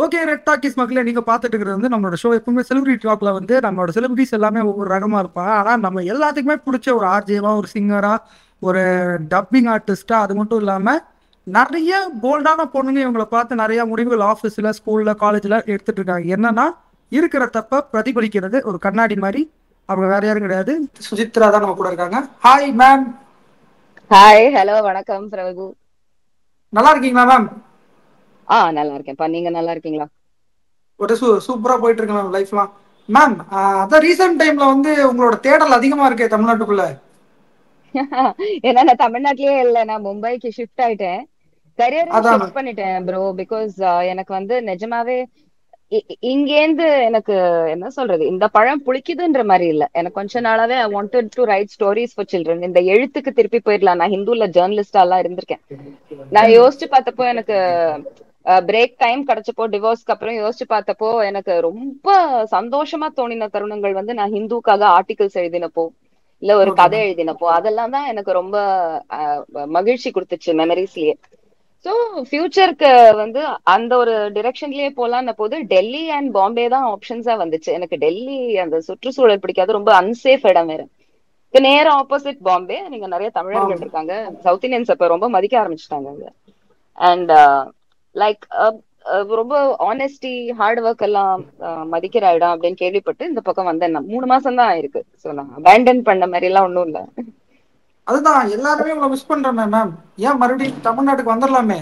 Okay red talkies மக்களே நீங்க பார்த்துட்டு இருக்கிறது வந்து நம்மளோட ஷோ எப்பவுமே செலிபிரிட்டி டாக்ல வந்து நம்மளோட செலிபிரிட்டிஸ் எல்லாமே ஒவ்வொரு ரகமா இருப்பாங்க ஆனா நம்ம எல்லாத்துக்குமே பிடிச்ச ஒரு ஆர்ஜேவா ஒரு சிங்கரா ஒரு டப்பிங் ஆர்டிஸ்டா அது மட்டும் இல்லாம நிறைய போல்டான பொண்ணுங்க இவங்களை பார்த்து நிறைய முடிவுகள் ஆஃபீஸில் ஸ்கூலில் காலேஜில் எடுத்துட்டு இருக்காங்க என்னன்னா இருக்கிற தப்ப பிரதிபலிக்கிறது ஒரு கண்ணாடி மாதிரி அவங்க வேற யாரும் கிடையாது சுஜித்ரா தான் நம்ம கூட இருக்காங்க ஹாய் மேம் ஹாய் ஹலோ வணக்கம் பிரபு நல்லா இருக்கீங்களா மேம் ஆ நல்லா இருக்கேன்ப்பா நீங்க நல்லா இருக்கீங்களா ஒரு சூ சூப்பரா போயிட்டு இருக்கு மேம் லைஃப்லாம் மேம் அதான் ரீசெண்ட் டைம்ல வந்து உங்களோட தேடல் அதிகமா இருக்கே தமிழ்நாட்டுக்குள்ள ஏன்னா நான் தமிழ்நாட்டிலேயே இல்ல நான் மும்பைக்கு ஷிஃப்ட் ஆயிட்டேன் கரியர் அதான். ஷிஃப்ட் பண்ணிட்டேன் ப்ரோ பிகாஸ் எனக்கு வந்து நிஜமாவே இ- இ- இங்கேந்து எனக்கு என்ன சொல்றது இந்த பழம் புளிக்குதுன்ற மாதிரி இல்ல எனக்கு கொஞ்ச நாளாவே I wanted to write stories for children இந்த எழுத்துக்கு திருப்பி போயிடலாம் நான் ஹிந்துல ஜேர்னலிஸ்டா எல்லாம் இருந்திருக்கேன் நான் யோசிச்சு பார்த்தப்போ எனக்கு பிரேக் டைம் கிடைச்சப்போ டிவோர்ஸ்க்கு அப்புறம் யோசிச்சு பார்த்தப்போ எனக்கு ரொம்ப சந்தோஷமா தோணின தருணங்கள் வந்து நான் ஹிந்துக்காக ஆர்டிகல்ஸ் எழுதினப்போ இல்ல ஒரு Okay. கதை எழுதினப்போ அதெல்லாம் தான் எனக்கு ரொம்ப அஹ், மகிழ்ச்சி கொடுத்துச்சு மெமரிஸ்லயே சோ ஃபியூச்சருக்கு வந்து அந்த ஒரு டிரெக்ஷன்லயே போலான்ன போது டெல்லி அண்ட் பாம்பே தான் ஆப்ஷன்ஸா வந்துச்சு எனக்கு டெல்லி அந்த சுற்றுச்சூழல் பிடிக்காது ரொம்ப அன்சேஃப் இடம் வேற இப்ப நேர ஆப்போசிட் பாம்பே நீங்க நிறைய தமிழர்கள் ஆமா. இருக்காங்க சவுத் இந்தியன்ஸ் இப்ப ரொம்ப மதிக்க ஆரம்பிச்சிட்டாங்க அங்க அண்ட் லைக் ரொம்ப ஆனஸ்டி ஹார்ட் ஒர்க் எல்லாம் uh, மதிக்கிற இடம் அப்படின்னு கேள்விப்பட்டு இந்த பக்கம் வந்தேன் நான். மூணு மாசம் தான் ஆயிருக்கு சோ நான் அபேண்டன் பண்ண மாதிரி எல்லாம் ஒண்ணும் இல்ல அதுதான் எல்லாருமே உங்களை மிஸ் பண்றேன் மேம் ஏன் மறுபடியும் தமிழ்நாட்டுக்கு வந்துடலாமே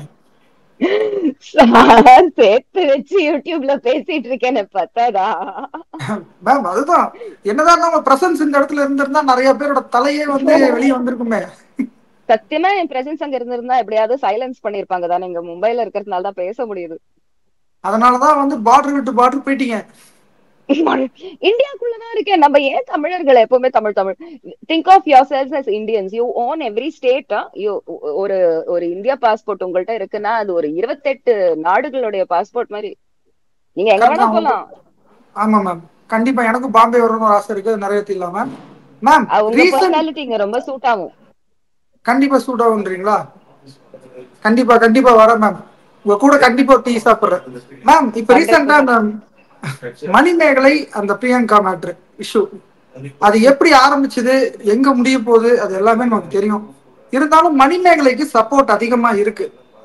சேர்த்து வச்சு யூடியூப்ல பேசிட்டு இருக்கேன்னு பார்த்தாதா மேம் அதுதான் என்னதான் நம்ம பிரசன்ஸ் இந்த இடத்துல இருந்திருந்தா நிறைய பேரோட தலையே வந்து வெளியே வந்திருக்குமே சத்தியமா என் பிரசன்ஸ் அங்க இருந்திருந்தா எப்படியாவது சைலன்ஸ் பண்ணிருப்பாங்க தானே இங்க மும்பைல இருக்கிறதுனால தான் பேச முடியுது அதனாலதான் வந்து பார்டர் விட்டு பார்டர் போயிட்டீங்க இந்தியாக்குள்ளதான் இருக்கேன் நம்ம ஏன் தமிழர்கள் எப்பவுமே Tamil Tamil think of yourselves as Indians you own every state you ஒரு ஒரு இந்தியா பாஸ்போர்ட் உங்கள்ட்ட இருக்குன்னா அது ஒரு இருபத்தெட்டு நாடுகளுடைய பாஸ்போர்ட் மாதிரி நீங்க எங்க வேணா போலாம் ஆமா மேம் கண்டிப்பா எனக்கும் பாம்பே வரணும்னு ஒரு ஆசை இருக்கு அது நிறைவேற்றி இல்லாம மேம் அது உங்க ரீசன்ட் பர்சனாலிட்டி இங்க ரொம்ப சூட் ஆகும் கண்டிப்பா சூட் ஆகுன்றீங்களா கண்டிப்பா கண்டிப்பா வரேன் மேம் உங்க கூட கண்டிப்பா டீ சாப்பிடுறேன் மேம் இப்ப ரீசெண்டா அந்த மணிமேகலை அந்த பிரியங்கா மேட்ரு இஷ்யூ அது எப்படி ஆரம்பிச்சது எங்க முடிய போகுது அது எல்லாமே நமக்கு தெரியும் இருந்தாலும் மணிமேகலைக்கு சப்போர்ட் அதிகமா இருக்கு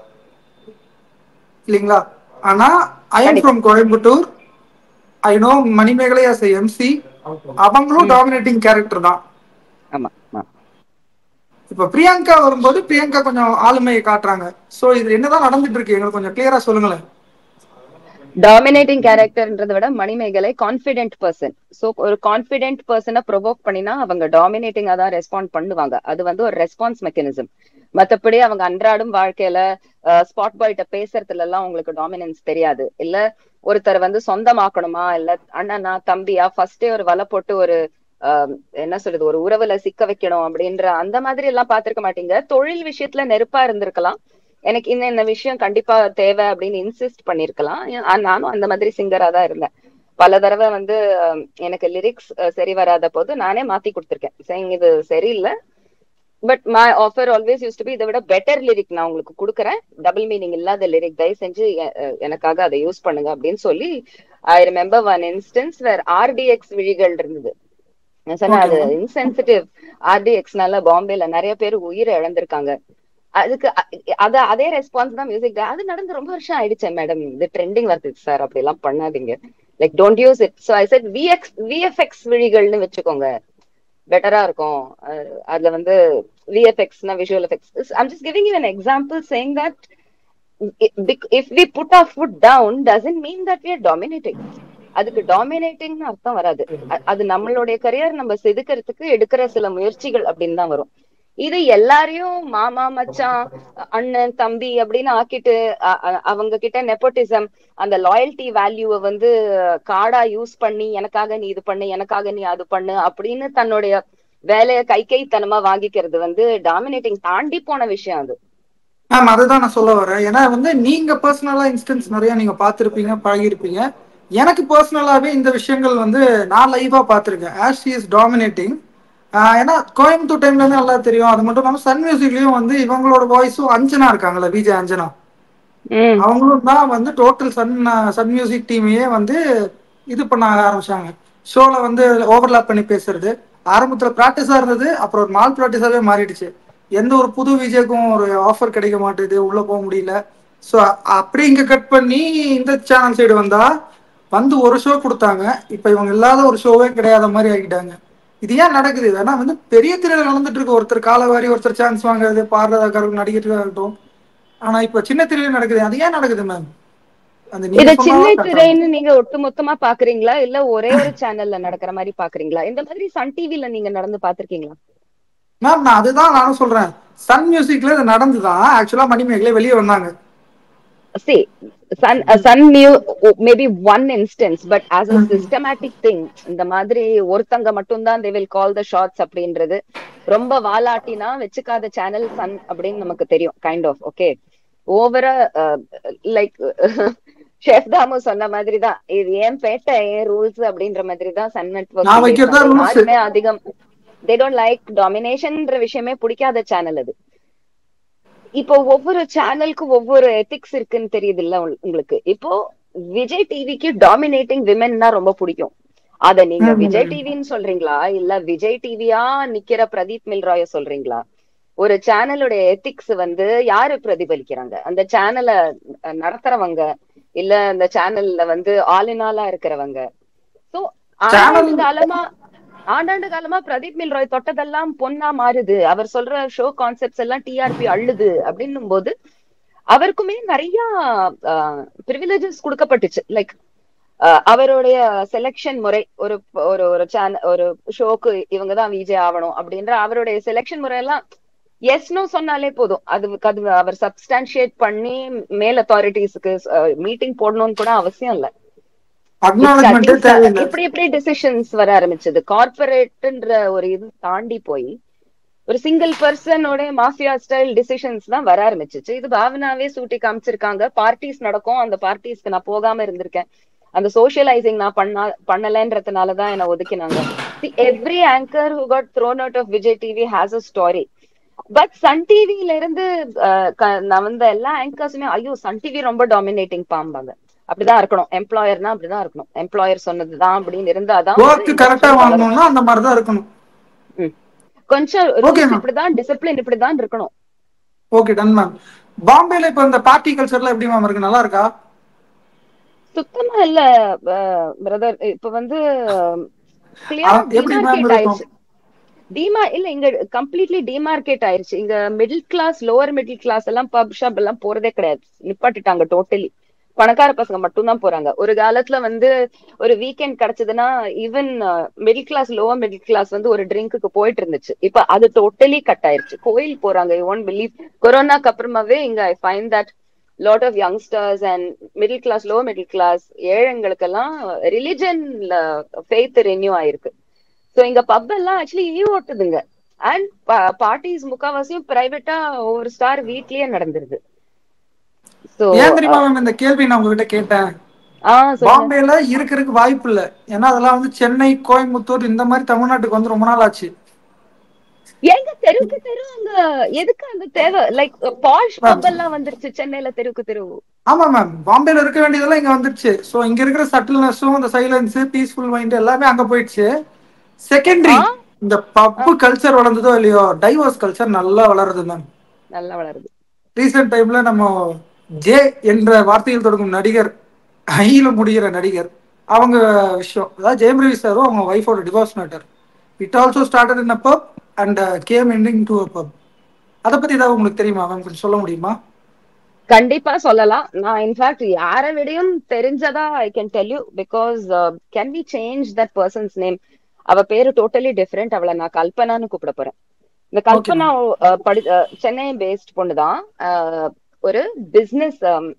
இல்லைங்களா ஆனா I am from Coimbatore I know Manimekalai as a MC அவங்களும் டாமினேட்டிங் கேரக்டர் தான் ஆமா ஆமா இப்ப பிரியங்கா வரும்போது பிரியங்கா கொஞ்சம் ஆளுமையை காட்டுறாங்க சோ இது என்னதான் நடந்துட்டு இருக்கு எங்களுக்கு கொஞ்சம் கிளியரா சொல்லுங்களேன் டாமினேட்டிங் கேரக்டர்ன்றதை விட மணிமேகலை கான்பிடென்ட் பர்சன் சோ ஒரு கான்பிடென்ட் பர்சனை ப்ரொவோக் பண்ணினா அவங்க டாமினேட்டிங்கா தான் ரெஸ்பாண்ட் பண்ணுவாங்க அது வந்து ஒரு ரெஸ்பான்ஸ் மெக்கானிசம் மத்தபடி அவங்க அன்றாடும் வாழ்க்கையில ஸ்பாட் பாய்ட்ட பேசுறதுல எல்லாம் உங்களுக்கு டாமினன்ஸ் தெரியாது இல்ல ஒருத்தர் வந்து சொந்தமாக்கணுமா இல்ல அண்ணனா தம்பியா ஃபர்ஸ்டே ஒரு வலை போட்டு ஒரு ஆஹ், என்ன சொல்றது ஒரு உறவுல சிக்க வைக்கணும் அப்படின்ற அந்த மாதிரி எல்லாம் பாத்திருக்க மாட்டீங்க தொழில் விஷயத்துல நெருப்பா இருந்திருக்கலாம் எனக்கு இந்த இந்த விஷயம் கண்டிப்பா தேவை அப்படின்னு இன்சிஸ்ட் பண்ணிருக்கலாம் நானும் அந்த மாதிரி சிங்கரா தான் இருந்தேன் பல தடவை வந்து அஹ், எனக்கு லிரிக்ஸ் சரி வராத போது நானே மாத்தி கொடுத்துருக்கேன் saying இது சரியில்லை but my offer always used to be இதை விட பெட்டர் லிரிக் நான் உங்களுக்கு கொடுக்குறேன் டபுள் மீனிங் இல்லாத லிரிக் தயவு செஞ்சு எ- அஹ், எனக்காக அதை யூஸ் பண்ணுங்க அப்படின்னு சொல்லி I remember one instance where RDX விழிகள் இருந்தது நான் சொன்னேன் அது Okay. இன்சென்சிட்டிவ் ஆர்டிஎக்ஸ்னால பாம்பேல நிறைய பேர் உயிரை இழந்திருக்காங்க அதுக்கு அ- அத அதே ரெஸ்பான்ஸ் தான் மியூசிக் அது நடந்து ரொம்ப வருஷம் ஆயிடுச்சு மேடம் இது ட்ரெண்டிங் வருது சார் அப்படி எல்லாம் பண்ணாதீங்க like don't use it so I said VX VFX விழிகள்னு வச்சுக்கோங்க பெட்டரா இருக்கும் அஹ் அதுல வந்து விஎஃப்எக்ஸ்னா visual effects I'm just giving you an example saying that if we put our foot down doesn't mean that we are dominating அதுக்கு டாமினேட்டிங்னு அர்த்தம் வராது அ- அது நம்மளுடைய கரியர் நம்ம செதுக்கிறதுக்கு எடுக்கிற சில முயற்சிகள் அப்படின்னு தான் வரும் இது எல்லாரையும் மாமா மச்சான் அண்ணன் தம்பி அப்படின்னு ஆக்கிட்டு அ- அ- அவங்க கிட்ட நெப்போட்டிசம் அந்த லாயல்டி வேல்யூவை வந்து கார்டா யூஸ் பண்ணி எனக்காக நீ இது பண்ணு எனக்காக நீ அது பண்ணு அப்படின்னு தன்னுடைய வேலையை கை கைத்தனமா வாங்கிக்கிறது வந்து டாமினேட்டிங் தாண்டி போன விஷயம் அது மேம் அதுதான் நான் சொல்ல வரேன் ஏன்னா வந்து நீங்க பர்சனலா இன்ஸ்டன்ஸ் நிறைய நீங்க பார்த்திருப்பீங்க பழகிருப்பீங்க எனக்கு பர்சனலாவே இந்த விஷயங்கள் வந்து நான் லைவா பார்த்திருக்கேன் ஆஸ் ஷி இஸ் டாமினேட்டிங் ஏன்னா கோயம்புத்தூர் டைம்ல இருந்து நல்லா தெரியும் அது மட்டும் இல்லாம சன் மியூசிக்லயும் வந்து இவங்களோட வாய்ஸும் அஞ்சனா இருக்காங்கல்ல விஜய் அஞ்சனா ம் அவங்களும் தான் வந்து டோட்டல் சன் சன் மியூசிக் டீமையே வந்து இது பண்ண ஆரம்பிச்சாங்க ஷோல வந்து ஓவர்லாப் பண்ணி பேசுறது ஆரம்பத்துல ப்ராக்டிஸா இருந்தது அப்புறம் ஒரு மால் ப்ராக்டிஸாவே மாறிடுச்சு எந்த ஒரு புது விஜய்க்கும் ஒரு ஆஃபர் கிடைக்க மாட்டேது உள்ள போக முடியல ஸோ அப்படி இங்க கட் பண்ணி இந்த சேனல் சைடு வந்தா வந்து ஒரு ஷோ கொடுத்தாங்க இப்போ இவங்க இல்லாத ஒரு ஷோவே கிடையாத மாதிரி ஆக்கிட்டாங்க இது ஏன் நடக்குது ஏன்னா வந்து பெரிய திரையில நடந்துட்டு இருக்கு ஒருத்தர் காலவாரி ஒருத்தர் சான்ஸ் வாங்குறது பாடுறதாக்கட்டும் நடிகர்களாக இருக்கட்டும் ஆனா இப்போ சின்ன திரையில நடக்குது அது ஏன் நடக்குது மேம் அந்த இத நீங்க சின்ன சொன்னாலும் correct ஆ திரைன்னு நீங்க ஒட்டுமொத்தமா பாக்குறீங்களா இல்ல ஒரே ஒரு சேனல்ல நடக்கிற மாதிரி பாக்குறீங்களா இந்த மாதிரி சன் டிவில நீங்க நடந்து பாத்திருக்கீங்களா மேம் நான் அதுதான் நானும் சொல்றேன் சன் மியூசிக்ல இது நடந்துதான் ஆக்சுவலா மணிமேகலை வெளியே வந்தாங்க see sun uh, sun new maybe one instance but as a systematic thing இந்த மாதிரி ஒருத்தங்க மட்டும்தான் they will call the shots அப்படின்றது ரொம்ப வாலாட்டினா வச்சுக்காத சேனல் சன் அப்படின்னு நமக்கு தெரியும் கைண்ட் ஆஃப் ஓகே ஓவரா லைக் ஷெஃப் தாமு சொன்ன மாதிரி தான் இது ஏன் பேட்டை ஏன் ரூல்ஸ் அப்படின்ற மாதிரி தான் சன் நான் வைக்கிறதா நெட்வொர்க் rules. யாருமே அதிகம் தே டோன்ட் லைக் டாமினேஷன்ன்ற விஷயமே பிடிக்காத சேனல் அது இப்போ ஒவ்வொரு சேனலுக்கும் ஒவ்வொரு எத்திக்ஸ் இருக்குன்னு தெரியுது இல்ல உங்களுக்கு இப்போ விஜய் டிவிக்கு டாமினேட்டிங் விமென்னா ரொம்ப பிடிக்கும் அத நீங்க ம். விஜய் டிவின்னு சொல்றீங்களா இல்ல விஜய் டிவியா நிக்கிற பிரதீப் மில்ராய சொல்றீங்களா ஒரு சேனலோட எத்திக்ஸ் வந்து யாரு பிரதிபலிக்கிறாங்க அந்த சேனலை நடத்துறவங்க இல்ல அந்த சேனல்ல வந்து ஆளினாலா இருக்கிறவங்க சோ ஆண்டாண்டு காலமா ஆண்டாண்டு காலமா பிரதீப் மில்ராய் தொட்டதெல்லாம் பொன்னா மாறுது அவர் சொல்ற ஷோ கான்செப்ட்ஸ் எல்லாம் டிஆர்பி அள்ளுது அப்படின்னும் போது அவருக்குமே நிறைய ப்ரிவிலேஜஸ் கொடுக்கப்பட்டுச்சு லைக் அவருடைய செலெக்ஷன் முறை ஒரு ஒரு ஒரு சேனல் ஒரு ஷோக்கு இவங்க தான் விஜய் ஆகணும் அப்படின்ற அவருடைய செலெக்ஷன் முறையெல்லாம் எஸ் நோ சொன்னாலே போதும் அது அது அவர் சப்ஸ்டான்ஷியேட் பண்ணி மேல் அத்தாரிட்டிஸ்க்கு மீட்டிங் போடணும்னு கூட அவசியம் இல்ல அக்னாலஜ்மெண்ட்டே தேவையில்லை இப்படி இப்படி டிசிஷன்ஸ் வர ஆரம்பிச்சது கார்பரேட்ன்ற ஒரு இது தாண்டி போய் ஒரு சிங்கிள் பர்சனோட மாஃபியா ஸ்டைல் டிசிஷன்ஸ் தான் வர ஆரம்பிச்சிச்சு இது பாவனாவே சூட்டி காமிச்சிருக்காங்க பார்ட்டிஸ் நடக்கும் அந்த பார்ட்டிஸ்க்கு நான் போகாம இருந்திருக்கேன் அந்த சோசியலைசிங் நான் பண்ணா பண்ணலன்றதுனாலதான் என்ன ஒதுக்கினாங்க every anchor who got thrown out of Vijay TV has a story but Sun டிவில இருந்து நான் வந்த எல்லா ஆங்கர்ஸுமே ஐயோ சன் டிவி ரொம்ப டாமினேட்டிங் பாம்பாங்க அப்படிதான் இருக்கணும் எம்ப்ளாயர்னா அப்படிதான் இருக்கணும் எம்ப்ளாயர் சொன்னதுதான் அப்படின்னு இருந்தாதான் ஒர்க் கரெக்டா வாங்கணும்னா அந்த மாதிரி தான் இருக்கணும் கொஞ்சம் Okay, ma'am. இப்படிதான் டிசிப்ளின் இப்படிதான் இருக்கணும் ஓகே டன் மேம் பாம்பேல இப்ப இந்த பார்ட்டி கல்ச்சர்லாம் எப்படி மேம் இருக்கு நல்லா இருக்கா சுத்தமா இல்ல பிரதர் இப்ப வந்து clear ஆ ஆ, எப்படி ma'am demarcate இருக்கும்? ஆயிருச்சு டிமா இல்ல இங்க கம்ப்ளீட்லி டிமார்க்கெட் ஆயிருச்சு இங்க middle class lower middle class எல்லாம் பப் ஷாப் எல்லாம் போறதே கிடையாது நிப்பாட்டிட்டாங்க டோட்டலி பணக்கார பசங்க மட்டும்தான் போறாங்க ஒரு காலத்துல வந்து ஒரு வீக்கெண்ட் கிடைச்சதுன்னா even middle class lower middle class வந்து ஒரு ட்ரிங்க்குக்கு போயிட்டு இருந்துச்சு இப்ப அது டோட்டலி கட் ஆயிருச்சு கோயில் போறாங்க யூ ஒன்ட் பிலீவ் கொரோனாக்கு அப்புறமாவே இங்க I find that lot of youngsters and middle class low middle class ஏழைங்களுக்கெல்லாம் ரிலிஜன்ல ஃபெய்த் ரெனியூ ஆயிருக்கு சோ இங்க பப் எல்லாம் ஆக்சுவலி ஈ ஓட்டுதுங்க அண்ட் பார்ட்டிஸ் முக்காவாசியும் பிரைவேட்டா ஒவ்வொரு ஸ்டார் வீட்லயே நடந்துருது சோ ஏன் தெரியுமா மேம் இந்த கேள்வி நான் உங்ககிட்ட கேட்டேன் ஆ சொல்லுங்க பாம்பேல இருக்கிறதுக்கு வாய்ப்பு இல்ல ஏன்னா அதெல்லாம் வந்து சென்னை கோயம்புத்தூர் இந்த மாதிரி தமிழ்நாட்டுக்கு வந்து ரொம்ப நாள் ஆச்சு எங்க தெருவுக்கு தெரு அங்க எதுக்கு அந்த தேவை லைக் பாஷ் பப் எல்லாம் வந்துருச்சு சென்னையில தெருவுக்கு தெரு ஆமா மேம் பாம்பேல இருக்க வேண்டியதெல்லாம் இங்க வந்துருச்சு ஸோ இங்க இருக்கிற சட்டில்னஸும் இந்த சைலன்ஸ் பீஸ்ஃபுல் மைண்ட் எல்லாமே அங்க போயிடுச்சு செகண்டரி ஆ? இந்த பப்பு கல்ச்சர் வளர்ந்ததோ இல்லையோ டைவர்ஸ் கல்ச்சர் நல்லா வளருது மேம் நல்லா வளருது ரீசெண்ட் டைம்ல நம்ம ஜே என்ற வார்த்தையில் தொடங்கும் நடிகர் ஐயில முடிகிற நடிகர் அவங்க விஷயம் அதாவது ஜெயம் ரவி சாரும் அவங்க ஒய்ஃபோட divorce matter it also started in a pub and came ending to a pub அதை பத்தி ஏதாவது உங்களுக்கு தெரியுமா மேம் கொஞ்சம் சொல்ல முடியுமா கண்டிப்பா சொல்லலாம் நான் இன்ஃபேக்ட் யாரை விடையும் தெரிஞ்சதா I can tell you because can we change that person's name அவ பேரு டோட்டலி டிஃப்ரெண்ட் அவளை நான் கல்பனான்னு கூப்பிட போறேன் இந்த கல்பனா அஹ், படி அஹ், சென்னை பேஸ்ட் பொண்ணுதான் அஹ், ஒரு பிசினஸ்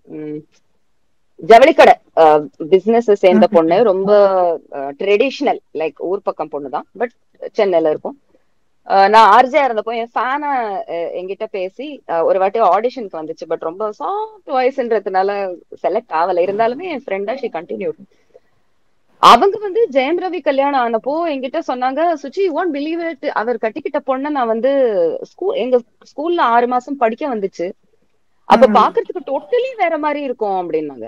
ஜவுளிக்கடை பிசினஸ் சேர்ந்த பொண்ணு ரொம்ப ட்ரெடிஷ்னல் லைக் ஊர் பக்கம் பொண்ணுதான் பட் சென்னையில இருக்கும் அஹ் நான் ஆர்ஜே இருந்தப்போ என் ஃபேனை என்கிட்ட பேசி அஹ் ஒரு வாட்டி ஆடிஷனுக்கு வந்துச்சு பட் ரொம்ப சாஃப்ட் வாய்ஸ்ன்றதுனால செலக்ட் ஆகல இருந்தாலுமே என் ஃப்ரெண்டா ஷி கண்டினியூ அவங்க வந்து ஜெயம் ரவி கல்யாணம் ஆனப்போ என்கிட்ட சொன்னாங்க சுச்சி ஒன் பிலீவ் இட் அவர் கட்டிக்கிட்ட பொண்ணை நான் வந்து ஸ்கூல் எங்க ஸ்கூல்ல ஆறு மாசம் படிக்க வந்துச்சு அப்ப ம். பாக்குறதுக்கு டோட்டலி வேற மாதிரி இருக்கும் அப்படின்னாங்க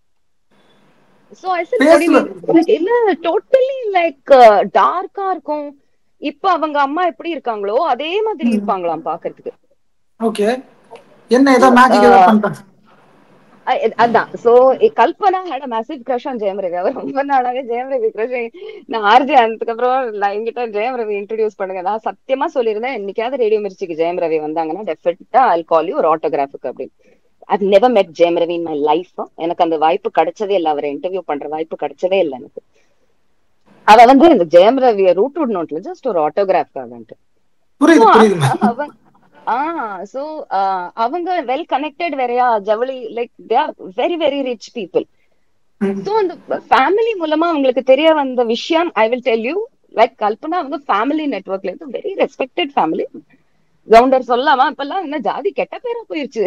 சோ ஐ Face ல- இல்ல டோட்டலி லைக் டார்க்கா இருக்கும் இப்ப அவங்க அம்மா எப்படி இருக்காங்களோ அதே மாதிரி இருப்பாங்களாம் பாக்குறதுக்கு ஓகே என்ன ஏதோ மேஜிக் ஏதோ பண்ணிட்டேன் அ- இ- அதான் so Kalpana had a massive crush on Jayam Ravi அவர் ரொம்ப நாளாவே ஜெயம் ரவி கிரஷ் நான் ஆர்ஜி அதுக்கப்புறம் நான் என்கிட்ட ஜெயம் ரவி இன்ட்ரடியூஸ் பண்ணுங்க நான் சத்தியமா சொல்லியிருந்தேன் என்னைக்காவது ரேடியோ மிர்ச்சிக்கு ஜெயம் ரவி வந்தாங்கன்னா டெஃபினட்டா ஐ கால் யூ ஒரு ஆட்டோகிராஃபுக்கு அப்படின்னு I never met Jayam Ravi in my life எனக்கு அந்த வாய்ப்பு கிடைச்சதே இல்லை அவரை இன்டர்வியூ பண்ற வாய்ப்பு கிடைச்சதே இல்லை எனக்கு அவ வந்து இந்த ஜெயம் ரவிய ரூட் வுட் நோட்ல ஜஸ்ட் ஒரு ஆட்டோகிராஃப் ஆகன்ட்டு புரியுது புரியுது ma'am. அவங்க ஆ சோ அவங்க வெல் கனெக்டட் வேறையா ஜவுளி like they are very very rich people ம். சோ அந்த ஃபேமிலி மூலமா அவங்களுக்கு தெரிய வந்த விஷயம் I will tell you like Kalpana வந்து ஃபேமிலி நெட்வொர்க்ல இருந்து வெரி ரெஸ்பெக்டட் ஃபேமிலி கவுண்டர் சொல்லாமா இப்பெல்லாம் என்ன ஜாதி கெட்ட பேரா போயிருச்சு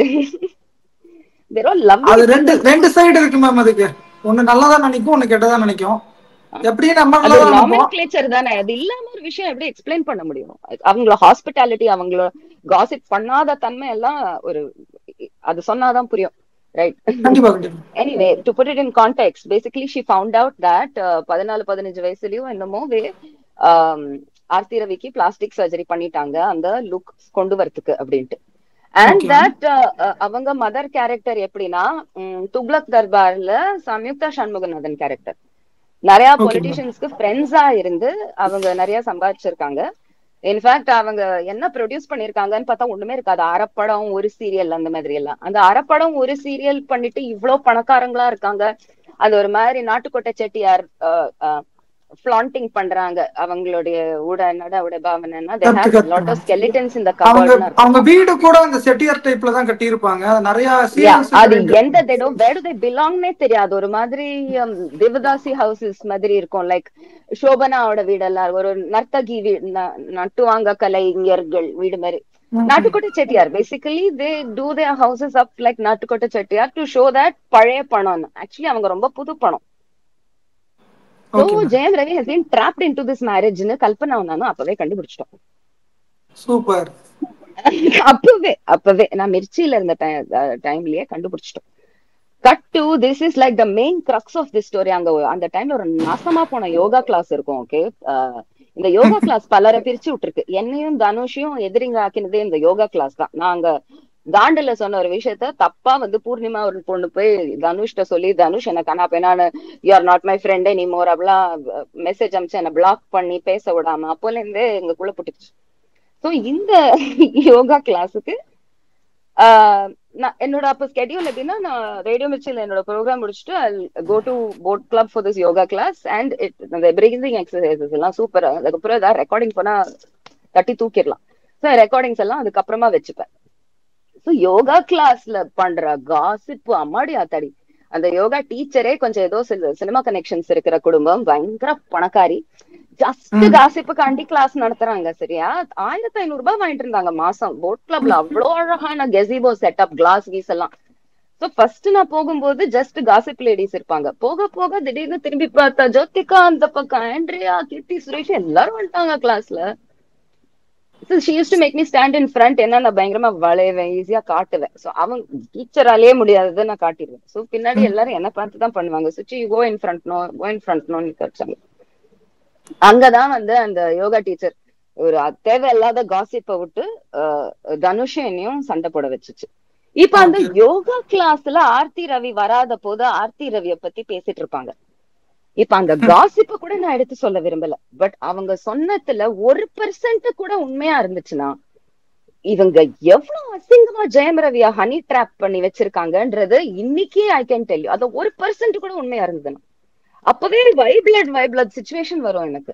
தேர் ஆர் லவ் அது ரெண்டு ரெண்டு சைடு இருக்கு மேம் அதுக்கு ஒண்ணு நல்லதா நினைக்கும் ஒண்ணு கெட்டதா நினைக்கும் எப்படி நம்ம அது நல்லதா ஒரு நினைப்போம் நாமென்க்ளேச்சர் தானே அது இல்லாம ஒரு விஷயம் எப்படி எக்ஸ்பிளைன் பண்ண முடியும் அவங்களோட ஹாஸ்பிட்டாலிட்டி அவங்களோட காசிப் பண்ணாத தன்மை எல்லாம் ஒரு அது சொன்னாதான் புரியும் ரைட் கண்டிப்பா கண்டிப்பா anyway to put it in context basically she found out that பதினாலு பதினஞ்சு வயசுலயும் என்னமோ வே ஆர்த்தி ரவிக்கு பிளாஸ்டிக் சர்ஜரி பண்ணிட்டாங்க அந்த லுக் கொண்டு வரதுக்கு அப்படின்ட்டு அண்ட் Okay. தட் அவங்க மதர் கேரக்டர் எப்படின்னா உம், துக்ளக் தர்பார்ல சம்யுக்தா சண்முகநாதன் கேரக்டர் நிறைய Okay, ma'am. பொலிட்டிஷியன்ஸ்க்கு ஃப்ரெண்ட்ஸா இருந்து அவங்க நிறைய சம்பாதிச்சிருக்காங்க இன்ஃபேக்ட் அவங்க என்ன ப்ரொடியூஸ் பண்ணிருக்காங்கன்னு பார்த்தா ஒண்ணுமே இருக்காது அரைப்படம் ஒரு சீரியல் அந்த மாதிரி எல்லாம் அந்த அரைப்படம் ஒரு சீரியல் பண்ணிட்டு இவ்ளோ பணக்காரங்களா இருக்காங்க அது ஒரு மாதிரி நாட்டுக்கோட்டை செட்டியார் ஃபிளாண்டிங் பண்றாங்க அவங்களுடைய உட நட உட பாவனைன்னா they correct, have correct. lot of skeletons in the அவங்க cupboard அவங்க வீடு கூட அந்த செட்டியார் டைப்ல தான் கட்டியிருப்பாங்க அது நிறைய Yeah, அது சீரியல்ஸ் எந்த தேடம் வேர் டு தே பிலாங்னே தெரியாது ஒரு மாதிரி um, தேவதாசி ஹவுசஸ் மாதிரி இருக்கும் லைக் சோபனாவோட வீடெல்லாம் ஒரு நர்த்தகி வீ ந- நட்டுவாங்க கலைஞர்கள் வீடு மாதிரி Nattukottai Chettiar basically they do their houses up like Nattukottai Chettiar to show that பழைய பணம் ஆக்சுவலி அவங்க ரொம்ப புது பணம் so okay Jayam Ravi has been trapped into this மேரேஜ்னு கல்பனா நானும் அப்பவே கண்டுபிடிச்சிட்டோம் சூப்பர் அப்பவே அப்பவே நான் மிர்ச்சியில இருந்த டைம்லயே கண்டுபிடிச்சிட்டோம் cut to this is like the main crux of the story அங்க ஒரு- அந்த டைம்ல ஒரு நாசமா போன யோகா கிளாஸ் இருக்கும் ஓகே இந்த யோகா கிளாஸ் பலரை பிரிச்சு விட்டுருக்கு என்னையும் தனுஷையும் எதிரிங்க ஆக்கினதே இந்த யோகா கிளாஸ் தான் நாங்க தாண்டுல சொன்ன ஒரு விஷயத்த தப்பா வந்து பூர்ணிமா ஒரு பொண்ணு போய் தனுஷ்ட சொல்லி தனுஷ் எனக்கு அனா பெண்ணான்னு you are not my friend நீ மோர் அப்படிலாம் மெசேஜ் அமிச்சு என்ன பிளாக் பண்ணி பேச விடாம அப்போல இருந்தே எங்களுக்குள்ள புட்டுச்சு சோ இந்த யோகா கிளாஸுக்கு நான் என்னோட அப்ப ஸ்கெடியூல் எப்படின்னா நான் ரேடியோ மிர்ச்சில என்னோட ப்ரோக்ராம் முடிச்சுட்டு go to boat club for this yoga class and அந்த பிரீதிங் எக்ஸசைசஸ் எல்லாம் சூப்பர் அதுக்கப்புறம் ஏதாவது ரெக்கார்டிங் பண்ணா தட்டி தூக்கிடலாம் ஸோ ரெக்கார்டிங்ஸ் எல்லாம் அதுக்கப்புறமா வச்சுப்பேன் ஸோ யோகா கிளாஸ்ல பண்ற காசிப்பு அம்மாடி ஆத்தாடி அந்த யோகா டீச்சரே கொஞ்சம் ஏதோ சினிமா கனெக்ஷன்ஸ் இருக்கிற குடும்பம் பயங்கர பணக்காரி ஜஸ்ட் ம். காசிப்புக்காண்டி கிளாஸ் நடத்துறாங்க சரியா ஆயிரத்தி ஐநூறு ரூபாய் வாங்கிட்டு இருந்தாங்க மாசம் போட் கிளப்ல அவ்வளோ அழகான கெசிபோ செட்டப் கிளாஸ் கீஸ் எல்லாம் சோ ஃபர்ஸ்ட் நான் போகும்போது ஜஸ்ட் காசிப் லேடிஸ் இருப்பாங்க போக போக திடீர்னு திரும்பி பார்த்தா ஜோதிகா அந்த பக்கம் ஆண்ட்ரியா கீர்த்தி சுரேஷ் எல்லாரும் வந்துட்டாங்க கிளாஸ்ல she used to make me stand in front என்ன நான் பயங்கரமா வளைவேன் ஈஸியா காட்டுவேன் சோ அவங்க டீச்சராலே முடியாததை நான் காட்டிடுவேன் சோ பின்னாடி எல்லாரும் என்ன பார்த்து தான் பண்ணுவாங்க Suchi go in front no go in front நோன்னு வச்சாங்க அங்கதான் வந்து அந்த யோகா டீச்சர் ஒரு தேவையில்லாத காசிப்பை விட்டு அஹ், தனுஷும் என்னையும் சண்டை போட வச்சுச்சு இப்ப அந்த Okay. யோகா கிளாஸ்ல ஆர்த்தி ரவி வராத போது ஆர்த்தி ரவிய பத்தி பேசிட்டு இருப்பாங்க இப்ப அந்த காசிப்ப கூட நான் எடுத்து சொல்ல விரும்பல பட் அவங்க சொன்னதுல ஒரு பெர்சென்ட் கூட உண்மையா இருந்துச்சுன்னா இவங்க எவ்வளவு அசிங்கமா ஜெயம் ரவியா ஹனி ட்ராப் பண்ணி வச்சிருக்காங்கன்றது இன்னைக்கே ஐ கேன் டெல் யூ அது ஒரு பெர்சென்ட் கூட உண்மையா இருந்ததுன்னா அப்பவே வை பிளட் வை பிளட் சுச்சுவேஷன் வரும் எனக்கு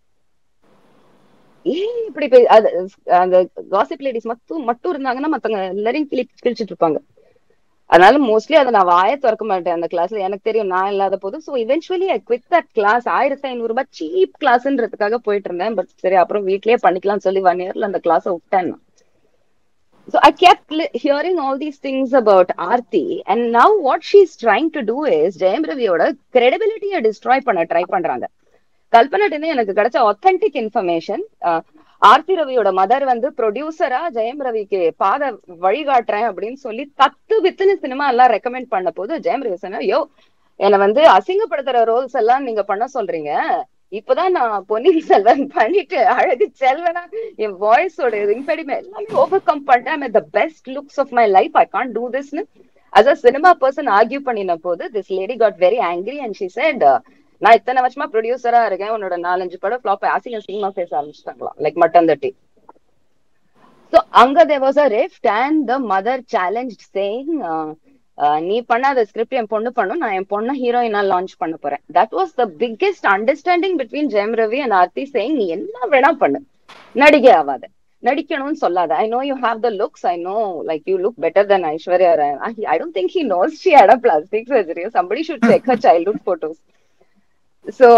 ஏன் இப்படி பே- அது அந்த காசிப் லேடிஸ் மட்டும் மட்டும் இருந்தாங்கன்னா மத்தவங்க எல்லாரையும் கிளி கிழிச்சிட்டு இருப்பாங்க அதனால மோஸ்ட்லி அதை நான் வாயை திறக்க மாட்டேன் அந்த கிளாஸ்ல எனக்கு தெரியும் நான் இல்லாத போது so eventually I quit that class ஆயிரத்தி ஐநூறு ரூபாய் சீப் கிளாஸ்ன்றதுக்காக போயிட்டு இருந்தேன் பட் சரி அப்புறம் வீட்லயே பண்ணிக்கலாம்னு சொல்லி ஒன் இயர்ல அந்த கிளாஸை விட்டேன் நான் So I kept li- hearing all these things about Aarti, and now what she's trying to do is Jayam ரவியோட credibility-ய destroy பண்ண ட்ரை பண்றாங்க கல்பனா எனக்கு கிடைச்ச authentic இன்ஃபர்மேஷன் ஆர்த்தி ரவியோட மதர் வந்து ப்ரொடியூசரா ஜெயம் ரவிக்கு பாத வழிகாட்டுறேன் அப்படின்னு சொல்லி தத்து வித்துன்னு சினிமா எல்லாம் ரெக்கமெண்ட் பண்ண போது ஜெயம் ரவி சொன்னா யோ என்னை வந்து அசிங்கப்படுத்துற ரோல்ஸ் எல்லாம் நீங்க பண்ண சொல்றீங்க இப்பதான் நான் பொன்னியின் செல்வன் பண்ணிட்டு அழகு செல்வனா என் வாய்ஸோட இம்பெடிமெண்ட் எல்லாமே ஓவர் கம் பண்ணிட்டேன் the best looks of my life I can do திஸ்னு as a cinema person argue பண்ணின போது this lady got very angry and she said நான் இத்தனை வருஷமா ப்ரொடியூசரா இருக்கேன் உன்னோட நாலஞ்சு படம் ஃபிளாப் ஆசிங்க சினிமா பேச ஆரம்பிச்சிட்டாங்களாம் லைக் மட்டன் தட்டி ஸோ அங்க there was a rift and the mother challenge saying நீ பண்ணாத ஸ்கிரிப்ட் என் பொண்ணு பண்ணும் நான் என் பொண்ணை ஹீரோயினா லான்ச் பண்ண போறேன் that was the biggest understanding between Jayam Ravi and Aarthi saying நீ என்ன வேணா பண்ணு நடிகை ஆகாத நடிக்கணும்னு சொல்லாத I know you have the looks I know like you look better then Aishwarya Rai I don't think he knows she had a plastic surgery somebody should check her childhood photos so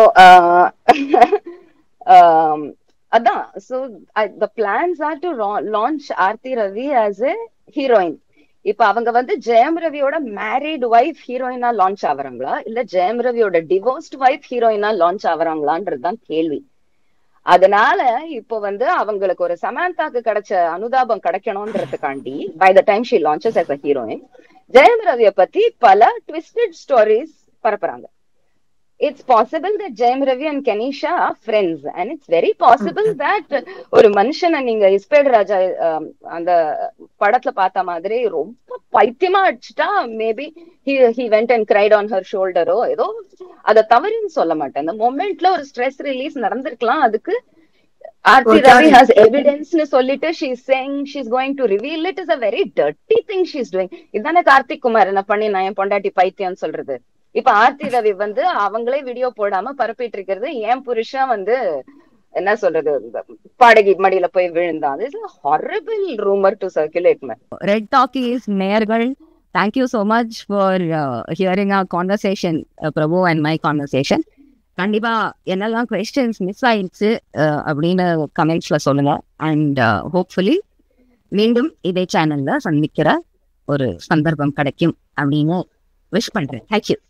அதான் so the plans are to launch Aarthi Ravi as a heroine இப்ப அவங்க வந்து ஜெயம் ரவியோட married wife ஹீரோயினா launch ஆகுறாங்களா இல்ல ஜெயம் ரவியோட divorced wife ஹீரோயினா லான்ச் ஆகுறாங்களான்றதுதான் கேள்வி அதனால இப்போ வந்து அவங்களுக்கு ஒரு சமாந்தாக்கு கிடைச்ச அனுதாபம் கிடைக்கணும்ன்றதுக்காண்டி by the time she launches as a heroine Jayam ரவிய பத்தி பல ட்விஸ்டட் ஸ்டோரிஸ் பரப்புறாங்க it's possible that Jayam Ravi and Kenisha are friends and it's very possible that ஒரு மனுஷனை நீங்க இஸ்பேட் ராஜா அந்த படத்துல பார்த்த மாதிரி ரொம்ப பைத்தியமா அடிச்சுட்டா maybe he went and cried on her ஷோல்டரோ ஏதோ அதை தவறுன்னு சொல்ல மாட்டேன் அந்த மொமெண்ட்ல ஒரு ஸ்ட்ரெஸ் ரிலீஸ் நடந்திருக்கலாம் அதுக்கு ஆர்த்தி ரவி ஹாஸ் எவிடன்ஸ்னு சொல்லிட்டு she saying she's going to reveal it is a very dirty thing she's doing இதானே கார்த்திக் குமார் என்ன பண்ணி நான் என் பொண்டாட்டி பைத்தியம்னு சொல்றது இப்ப ஆர்த்தி ரவி வந்து அவங்களே வீடியோ போடாம பரப்பிட்டு இருக்கிறது என் புருஷன் வந்து என்ன சொல்றது பாடகி மடியில போய் விழுந்தான் is horrible rumour to circulate man red talkies நேயர்கள் thank you so much for hearing our conversation Prabhu and my conversation கண்டிப்பா என்னெல்லாம் கொஸ்டின்ஸ் மிஸ் ஆயிடுச்சு அப்படின்னு கமெண்ட்ஸ்ல சொல்லுங்க அண்ட் ஹோப்ஃபுல்லி மீண்டும் இதே சேனல்ல சந்திக்கிற ஒரு சந்தர்ப்பம் கிடைக்கும் அப்படின்னு விஷ் பண்றேன் தேங்க்யூ